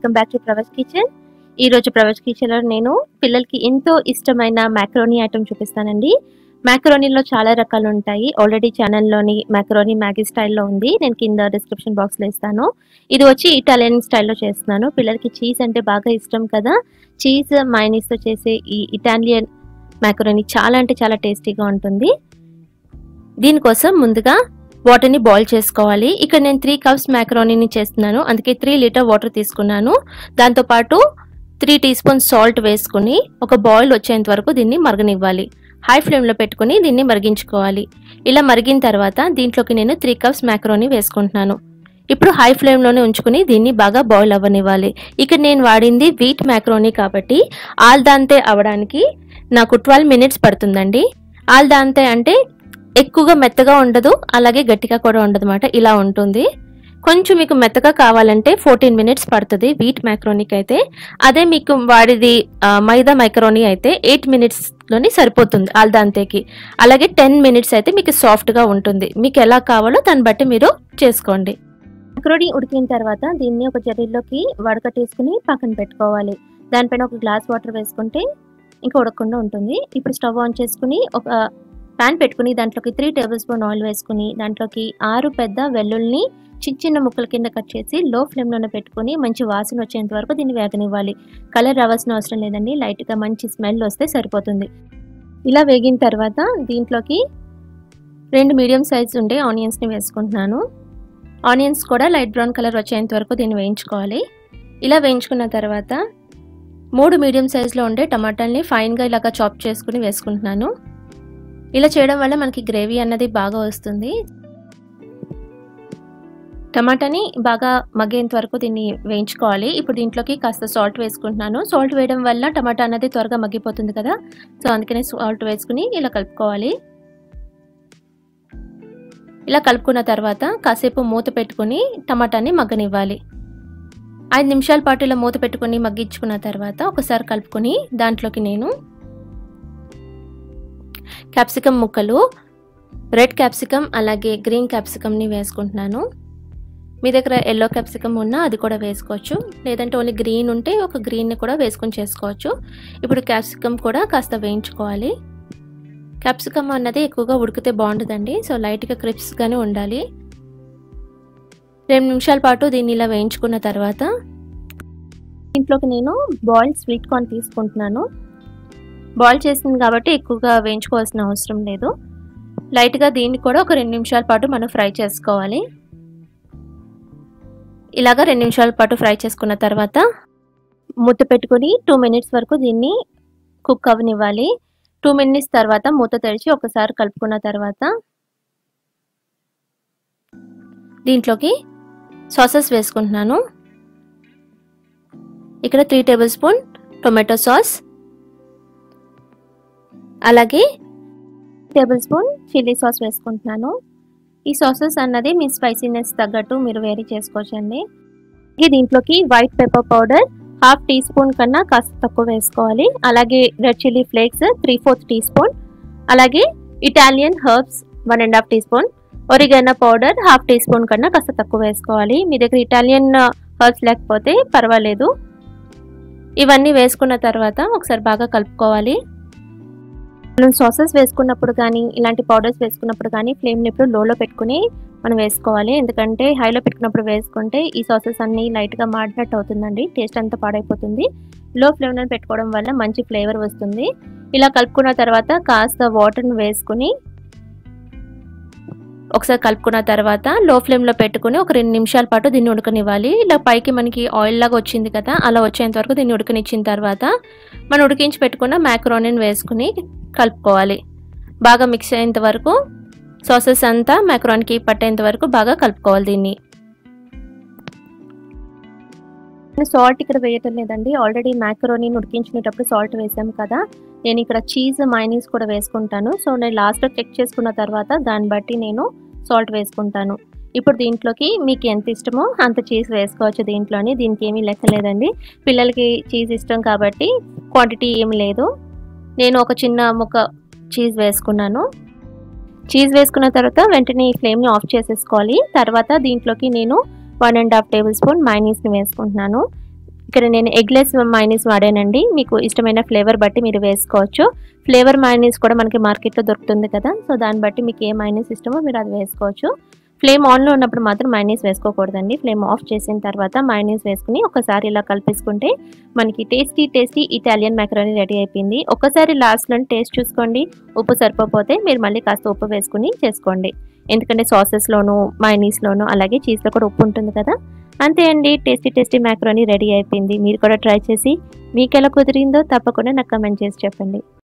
welcome back to Pravesh kitchen ఈ రోజు Pravesh kitchen లో నేను పిల్లలకి ఎంతో ఇష్టమైన మ్యాక్రోనీ ఐటమ్ చూపిస్తానండి మ్యాక్రోనీలో చాలా రకాలు ఉంటాయి ఆల్రెడీ ఛానల్లోని మ్యాక్రోనీ మ్యాగీ స్టైల్లో ఉంది నేను కింద డిస్క్రిప్షన్ బాక్స్లో ఇస్తాను ఇది వచ్చి ఇటాలియన్ స్టైల్లో చేస్తున్నాను పిల్లలకి చీజ్ అంటే బాగా ఇష్టం కదా చీజ్ మైనీస్తో చేసే ఈ ఇటాలియన్ మ్యాక్రోనీ చాలా అంటే చాలా టేస్టీగా ఉంటుంది దీనికోసం ముందుగా వాటర్ని బాయిల్ చేసుకోవాలి ఇక్కడ నేను త్రీ కప్స్ మ్యాక్రోనీని చేస్తున్నాను అందుకే త్రీ లీటర్ వాటర్ తీసుకున్నాను దాంతోపాటు త్రీ టీ స్పూన్ సాల్ట్ వేసుకుని ఒక బాయిల్ వచ్చేంత వరకు దీన్ని మరగనివ్వాలి హై ఫ్లేమ్లో పెట్టుకుని దీన్ని మరిగించుకోవాలి ఇలా మరిగిన తర్వాత దీంట్లోకి నేను త్రీ కప్స్ మ్యాక్రోనీ వేసుకుంటున్నాను ఇప్పుడు హై ఫ్లేమ్లోనే ఉంచుకుని దీన్ని బాగా బాయిల్ అవ్వనివ్వాలి ఇక్కడ నేను వాడింది వీట్ మ్యాక్రోనీ కాబట్టి ఆల్ దాంతే అవ్వడానికి నాకు ట్వెల్వ్ మినిట్స్ పడుతుందండి ఆల్ దాంతే అంటే ఎక్కువగా మెత్తగా ఉండదు అలాగే గట్టిగా కూడా ఉండదు అనమాట ఇలా ఉంటుంది కొంచెం మీకు మెత్తగా కావాలంటే ఫోర్టీన్ మినిట్స్ పడుతుంది వీట్ మ్యాక్రోనీకి అయితే అదే మీకు వాడిది ఆ, మైదా మైక్రోనీ అయితే ఎయిట్ మినిట్స్లోని సరిపోతుంది ఆల్దాంతేకి అలాగే టెన్ మినిట్స్ అయితే మీకు సాఫ్ట్గా ఉంటుంది మీకు ఎలా కావాలో దాన్ని బట్టి మీరు చేసుకోండి మైక్రోనీ ఉడికిన తర్వాత దీన్ని ఒక జరీలోకి వడకట్టేసుకుని పక్కన పెట్టుకోవాలి దానిపైన ఒక గ్లాస్ వాటర్ వేసుకుంటే ఇంకా ఉడకకుండా ఉంటుంది ఇప్పుడు స్టవ్ ఆన్ చేసుకుని ఒక ప్యాన్ పెట్టుకుని దాంట్లోకి త్రీ టేబుల్ స్పూన్ ఆయిల్ వేసుకుని దాంట్లోకి ఆరు పెద్ద వెల్లుల్ని చిన్న చిన్న ముక్కల కింద కట్ చేసి లో ఫ్లేమ్లోనే పెట్టుకుని మంచి వాసన వచ్చేంత వరకు దీన్ని వేగనివ్వాలి కలర్ రావాల్సిన అవసరం లేదండి లైట్గా మంచి స్మెల్ వస్తే సరిపోతుంది ఇలా వేగిన తర్వాత దీంట్లోకి రెండు మీడియం సైజ్ ఉండే ఆనియన్స్ని వేసుకుంటున్నాను ఆనియన్స్ కూడా లైట్ బ్రౌన్ కలర్ వచ్చేంత వరకు దీన్ని వేయించుకోవాలి ఇలా వేయించుకున్న తర్వాత మూడు మీడియం సైజులో ఉండే టమాటాల్ని ఫైన్గా ఇలాగా చాప్ చేసుకుని వేసుకుంటున్నాను ఇలా చేయడం వల్ల మనకి గ్రేవీ అన్నది బాగా వస్తుంది టమాటాని బాగా మగ్గేంత వరకు దీన్ని వేయించుకోవాలి ఇప్పుడు దీంట్లోకి కాస్త సాల్ట్ వేసుకుంటున్నాను సాల్ట్ వేయడం వల్ల టమాటా అన్నది త్వరగా మగ్గిపోతుంది కదా సో అందుకనే సాల్ట్ వేసుకుని ఇలా కలుపుకోవాలి ఇలా కలుపుకున్న తర్వాత కాసేపు మూత పెట్టుకుని టమాటాని మగ్గనివ్వాలి ఐదు నిమిషాల పాటు ఇలా మూత పెట్టుకుని మగ్గించుకున్న తర్వాత ఒకసారి కలుపుకొని దాంట్లోకి నేను క్యాప్సికమ్ ముక్కలు రెడ్ క్యాప్సికమ్ అలాగే గ్రీన్ క్యాప్సికమ్ని వేసుకుంటున్నాను మీ దగ్గర ఎల్లో క్యాప్సికమ్ ఉన్నా అది కూడా వేసుకోవచ్చు లేదంటే ఓన్లీ గ్రీన్ ఉంటే ఒక గ్రీన్ని కూడా వేసుకొని చేసుకోవచ్చు ఇప్పుడు క్యాప్సికమ్ కూడా కాస్త వేయించుకోవాలి క్యాప్సికమ్ అన్నది ఎక్కువగా ఉడికితే బాగుంటుందండి సో లైట్గా క్రిప్స్గానే ఉండాలి రెండు నిమిషాల పాటు దీన్ని ఇలా వేయించుకున్న తర్వాత దీంట్లోకి నేను బాయిల్డ్ స్వీట్ కార్న్ తీసుకుంటున్నాను బాయిల్ చేసింది కాబట్టి ఎక్కువగా వేయించుకోవాల్సిన అవసరం లేదు లైట్గా దీన్ని కూడా ఒక రెండు నిమిషాల పాటు మనం ఫ్రై చేసుకోవాలి ఇలాగా రెండు నిమిషాల పాటు ఫ్రై చేసుకున్న తర్వాత మూత పెట్టుకొని టూ మినిట్స్ వరకు దీన్ని కుక్ అవ్వనివ్వాలి టూ మినిట్స్ తర్వాత మూత తెరిచి ఒకసారి కలుపుకున్న తర్వాత దీంట్లోకి సాసెస్ వేసుకుంటున్నాను ఇక్కడ three tablespoon tomato sauce అలాగే టేబుల్ స్పూన్ చిల్లీ సాస్ వేసుకుంటున్నాను ఈ సాసెస్ అన్నది మీ స్పైసీనెస్ తగ్గట్టు మీరు వేరీ చేసుకోవచ్చండి అలాగే దీంట్లోకి white pepper powder half teaspoon కన్నా కాస్త తక్కువ వేసుకోవాలి అలాగే red chilli flakes three fourth teaspoon అలాగే Italian herbs one and half teaspoon oregano powder half teaspoon కన్నా కాస్త తక్కువ వేసుకోవాలి మీ దగ్గర ఇటాలియన్ హర్బ్స్ లేకపోతే పర్వాలేదు ఇవన్నీ వేసుకున్న తర్వాత ఒకసారి బాగా కలుపుకోవాలి మనం సాసెస్ వేసుకున్నప్పుడు కానీ ఇలాంటి పౌడర్స్ వేసుకున్నప్పుడు కానీ ఫ్లేమ్ని ఎప్పుడు లోలో పెట్టుకుని మనం వేసుకోవాలి ఎందుకంటే హైలో పెట్టుకున్నప్పుడు వేసుకుంటే ఈ సాసెస్ అన్నీ లైట్గా మాడినట్టు అవుతుందండి టేస్ట్ అంతా పాడైపోతుంది లో ఫ్లేమ్లో పెట్టుకోవడం వల్ల మంచి ఫ్లేవర్ వస్తుంది ఇలా కలుపుకున్న తర్వాత కాస్త వాటర్ని వేసుకుని ఒకసారి కలుపుకున్న తర్వాత లో ఫ్లేమ్లో పెట్టుకుని ఒక రెండు నిమిషాల పాటు దీన్ని ఉడకనివ్వాలి ఇలా పైకి మనకి ఆయిల్ లాగా వచ్చింది కదా అలా వచ్చేంత వరకు దీన్ని ఉడకనిచ్చిన తర్వాత మనం ఉడికించి పెట్టుకున్న మ్యాక్రోనిని వేసుకుని కలుపుకోవాలి బాగా మిక్స్ అయ్యేంత వరకు సాసెస్ అంతా మ్యాక్రాన్కి పట్టేంత వరకు బాగా కలుపుకోవాలి దీన్ని సాల్ట్ ఇక్కడ వేయటం లేదండి ఆల్రెడీ మ్యాక్రోని ఉడికించుకునేటప్పుడు సాల్ట్ వేసాం కదా నేను ఇక్కడ చీజ్ మైనీస్ కూడా వేసుకుంటాను సో నేను లాస్ట్లో చెక్ చేసుకున్న తర్వాత దాన్ని బట్టి నేను సాల్ట్ వేసుకుంటాను ఇప్పుడు దీంట్లోకి మీకు ఎంత ఇష్టమో అంత చీజ్ వేసుకోవచ్చు దీంట్లోని దీనికి ఏమీ లెక్క లేదండి పిల్లలకి చీజ్ ఇష్టం కాబట్టి క్వాంటిటీ ఏమి లేదు నేను ఒక చిన్న ముక్క చీజ్ వేసుకున్నాను చీజ్ వేసుకున్న తర్వాత వెంటనే ఈ ఫ్లేమ్ని ఆఫ్ చేసేసుకోవాలి తర్వాత దీంట్లోకి నేను one and half tablespoon మైనీస్ని వేసుకుంటున్నాను ఇక్కడ నేను ఎగ్లెస్ మైనీస్ వాడానండి మీకు ఇష్టమైన ఫ్లేవర్ బట్టి మీరు వేసుకోవచ్చు ఫ్లేవర్ మైనీస్ కూడా మనకి మార్కెట్లో దొరుకుతుంది కదా సో దాన్ని బట్టి మీకు ఏ మైనీస్ ఇష్టమో మీరు అది వేసుకోవచ్చు ఫ్లేమ్ ఆన్లో ఉన్నప్పుడు మాత్రం మైనీస్ వేసుకోకూడదండి ఫ్లేమ్ ఆఫ్ చేసిన తర్వాత మైనీస్ వేసుకుని ఒకసారి ఇలా కలిపేసుకుంటే మనకి tasty tasty Italian macaroni ready అయిపోయింది ఒకసారి లాస్ట్లో టేస్ట్ చూసుకోండి ఉప్పు సరిపోతే మీరు మళ్ళీ కాస్త ఉప్పు వేసుకుని చేసుకోండి ఎందుకంటే సాసెస్లోను మైనీస్లోను అలాగే చీజ్లో కూడా ఉప్పు ఉంటుంది కదా అంతే అండి టేస్టీ టేస్టీ మ్యాకరోనీ రెడీ అయిపోయింది మీరు కూడా ట్రై చేసి మీకు ఎలా కుదిరిందో తప్పకుండా నాకు కమెంట్ చేసి చెప్పండి